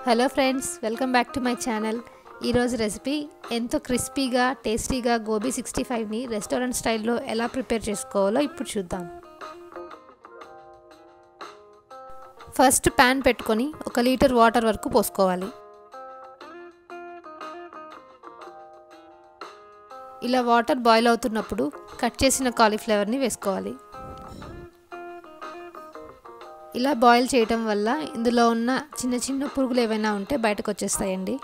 hello friends welcome back to my channel ఈరోజు recipe ఎంతో క్రిస్పీగా టేస్టీగా గోబీ సిక్స్టీ ఫైవ్ని రెస్టారెంట్ స్టైల్లో ఎలా ప్రిపేర్ చేసుకోవాలో ఇప్పుడు చూద్దాం ఫస్ట్ ప్యాన్ పెట్టుకొని ఒక లీటర్ వాటర్ వరకు పోసుకోవాలి ఇలా వాటర్ బాయిల్ అవుతున్నప్పుడు కట్ చేసిన కాలీఫ్లవర్ని వేసుకోవాలి ఇలా బాయిల్ చేయటం వల్ల ఇందులో ఉన్న చిన్న చిన్న పురుగులు ఏవైనా ఉంటే బయటకు వచ్చేస్తాయండి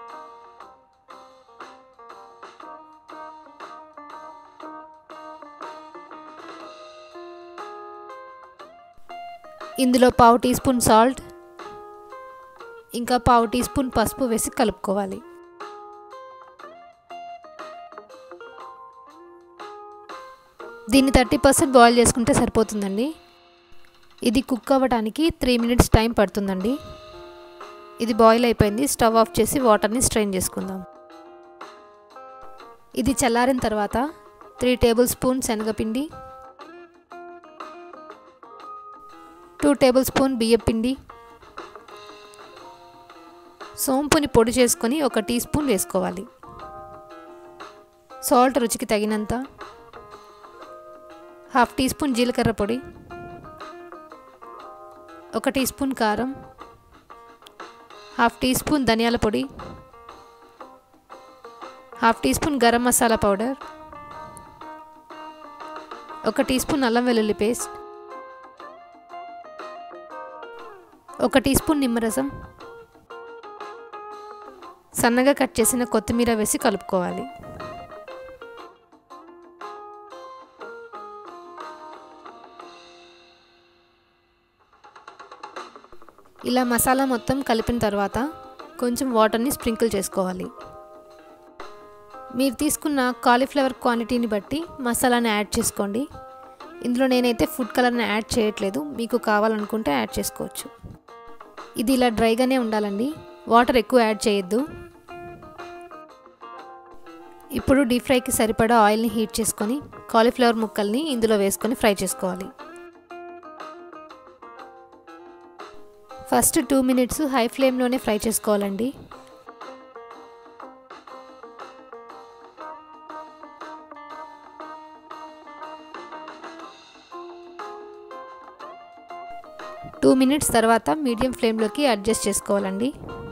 ఇందులో పావు టీ స్పూన్ సాల్ట్ ఇంకా పావు టీ స్పూన్ పసుపు వేసి కలుపుకోవాలి దీన్ని థర్టీ పర్సెంట్ బాయిల్ చేసుకుంటే సరిపోతుందండి ఇది కుక్ అవ్వడానికి త్రీ మినిట్స్ టైం పడుతుందండి ఇది బాయిల్ అయిపోయింది స్టవ్ ఆఫ్ చేసి వాటర్ని స్ట్రెయిన్ చేసుకుందాం ఇది చల్లారిన తర్వాత త్రీ టేబుల్ స్పూన్ శనగపిండి టూ టేబుల్ స్పూన్ బియ్యపిండి సోంపుని పొడి చేసుకొని ఒక టీ స్పూన్ వేసుకోవాలి సాల్ట్ రుచికి తగినంత హాఫ్ టీ స్పూన్ జీలకర్ర పొడి ఒక టీ స్పూన్ కారం హాఫ్ టీ స్పూన్ ధనియాల పొడి half teaspoon garam masala powder ఒక టీ స్పూన్ అల్లం వెల్లుల్లి పేస్ట్ ఒక టీ స్పూన్ నిమ్మరసం సన్నగా కట్ చేసిన కొత్తిమీర వేసి కలుపుకోవాలి ఇలా మసాలా మొత్తం కలిపిన తర్వాత కొంచెం వాటర్ని స్ప్రింకిల్ చేసుకోవాలి మీరు తీసుకున్న కాలీఫ్లవర్ క్వాంటిటీని బట్టి మసాలాని యాడ్ చేసుకోండి ఇందులో నేనైతే ఫుడ్ కలర్ని యాడ్ చేయట్లేదు మీకు కావాలనుకుంటే యాడ్ చేసుకోవచ్చు ఇది ఇలా డ్రైగానే ఉండాలండి వాటర్ ఎక్కువ యాడ్ చేయొద్దు ఇప్పుడు డీప్ ఫ్రైకి సరిపడా ఆయిల్ని హీట్ చేసుకొని కాలీఫ్లవర్ ముక్కల్ని ఇందులో వేసుకొని ఫ్రై చేసుకోవాలి ఫస్ట్ టూ మినిట్స్ హై ఫ్లేమ్లోనే ఫ్రై చేసుకోవాలండి టూ మినిట్స్ తర్వాత మీడియం ఫ్లేమ్లోకి అడ్జస్ట్ చేసుకోవాలండి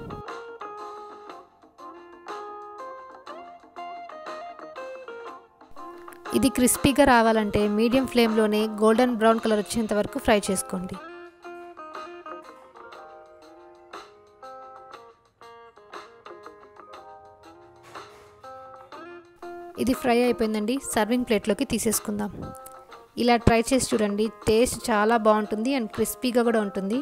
ఇది క్రిస్పీగా రావాలంటే మీడియం ఫ్లేమ్లోనే గోల్డెన్ బ్రౌన్ కలర్ వచ్చేంత వరకు ఫ్రై చేసుకోండి ఇది ఫ్రై అయిపోయిందండి సర్వింగ్ ప్లేట్లోకి తీసేసుకుందాం ఇలా ట్రై చేసి చూడండి టేస్ట్ చాలా బాగుంటుంది అండ్ క్రిస్పీగా కూడా ఉంటుంది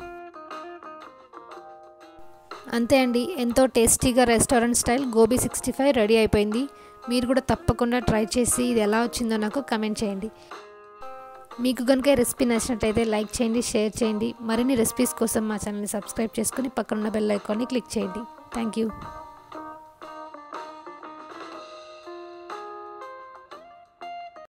అంతే అండి ఎంతో టేస్టీగా restaurant style gobi sixty five ready అయిపోయింది మీరు కూడా తప్పకుండా ట్రై చేసి ఇది ఎలా వచ్చిందో నాకు కమెంట్ చేయండి మీకు కనుక రెసిపీ నచ్చినట్టయితే లైక్ చేయండి షేర్ చేయండి మరిన్ని రెసిపీస్ కోసం మా ఛానల్ని సబ్స్క్రైబ్ చేసుకుని పక్కనున్న బెల్ ఐకాన్ని క్లిక్ చేయండి థ్యాంక్ యూ